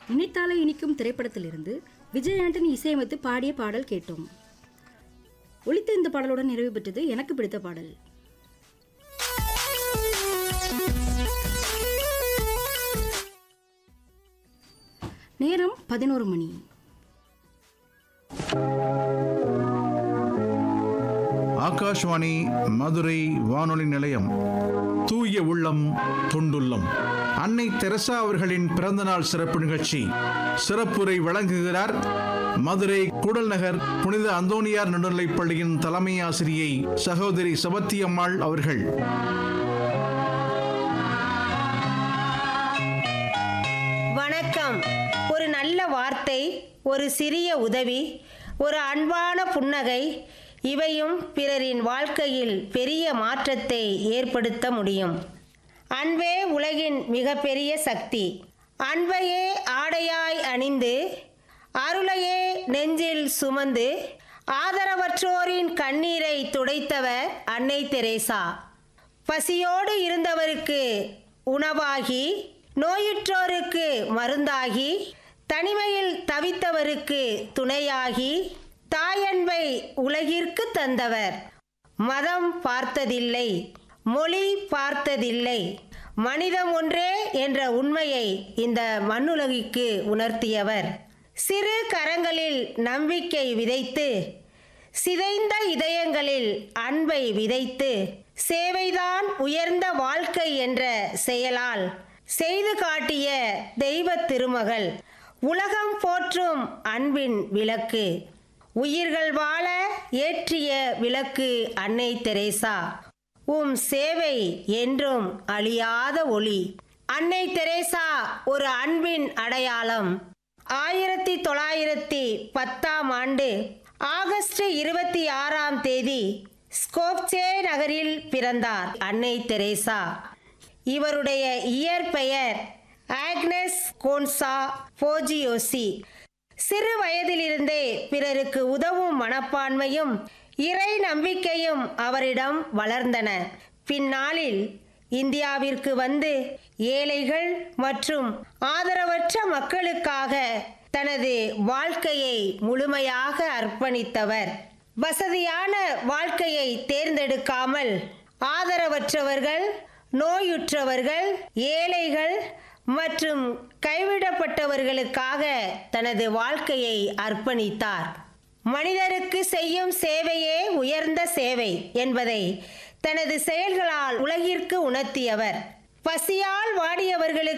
நினைத்தாலே இனிக்கும் திரைப்படத்திலிருந்து விஜய் ஆண்டனி இசையமைத்து பாடிய பாடல் கேட்டோம் ஒலித்த இந்த பாடலுடன் நிறைவு பெற்றது எனக்கு பிடித்த பாடல் நேரம் பதினோரு மணி ஆகாஷ்வாணி மதுரை வானொலி நிலையம் தூய உள்ளம் தொண்டுள்ளம் அன்னை தெரசா அவர்களின் பிறந்தநாள் சிறப்பு நிகழ்ச்சி சிறப்புரை வழங்குகிறார் மதுரை கூடல் நகர் புனித அந்தோனியார் நடுநிலைப் பள்ளியின் தலைமை ஆசிரியை சகோதரி சபத்தியம்மாள் அவர்கள் வணக்கம் ஒரு நல்ல வார்த்தை ஒரு சிறிய உதவி ஒரு அன்பான புன்னகை இவையும் பிறரின் வாழ்க்கையில் பெரிய மாற்றத்தை ஏற்படுத்த முடியும் அன்பே உலகின் மிகப்பெரிய சக்தி அன்பையே ஆடையாய் அணிந்து அருளையே நெஞ்சில் சுமந்து ஆதரவற்றோரின் கண்ணீரை துடைத்தவர் அன்னை தெரேசா பசியோடு இருந்தவருக்கு உணவாகி நோயுற்றோருக்கு மருந்தாகி தனிமையில் தவித்தவருக்கு துணையாகி தாயன்பை உலகிற்கு தந்தவர் மதம் பார்த்ததில்லை மொழி பார்த்ததில்லை மனிதம் ஒன்றே என்ற உண்மையை இந்த மண்ணுலகிற்கு உணர்த்தியவர் சிறு கரங்களில் நம்பிக்கை விதைத்து சிதைந்த இதயங்களில் அன்பை விதைத்து சேவைதான் உயர்ந்த வாழ்க்கை என்ற செயலால் செய்து காட்டிய தெய்வ திருமகள் உலகம் போற்றும் அன்பின் விளக்கு உயிர்கள் வாழ ஏற்றிய விளக்கு அன்னை தெரேசா உம் சேவை என்றும் அழியாத ஒளி அன்னை தெரேசா ஒரு அன்பின் அடையாளம் ஆயிரத்தி தொள்ளாயிரத்தி பத்தாம் ஆண்டு ஆகஸ்ட் இருபத்தி ஆறாம் தேதி ஸ்கோப்சே நகரில் பிறந்தார் அன்னை தெரேசா இவருடைய இயற்பெயர் ஆக்னஸ் கோன்சா போஜியோசி சிறு வயதிலிருந்தே பிறருக்கு உதவும் மனப்பான்மையும் இறை நம்பிக்கையும் அவரிடம் வளர்ந்தன பின்னாளில் இந்தியாவிற்கு வந்து ஏழைகள் மற்றும் ஆதரவற்ற மக்களுக்காக தனது வாழ்க்கையை முழுமையாக அர்ப்பணித்தவர் வசதியான வாழ்க்கையை தேர்ந்தெடுக்காமல் ஆதரவற்றவர்கள் நோயுற்றவர்கள் ஏழைகள் மற்றும் கைவிடப்பட்டவர்களுக்காக தனது வாழ்க்கையை அர்ப்பணித்தார் மனிதருக்கு செய்யும் சேவையே உயர்ந்த சேவை என்பதை தனது செயல்களால் உலகிற்கு உணர்த்தியவர் பசியால் வாடியவர்களுக்கு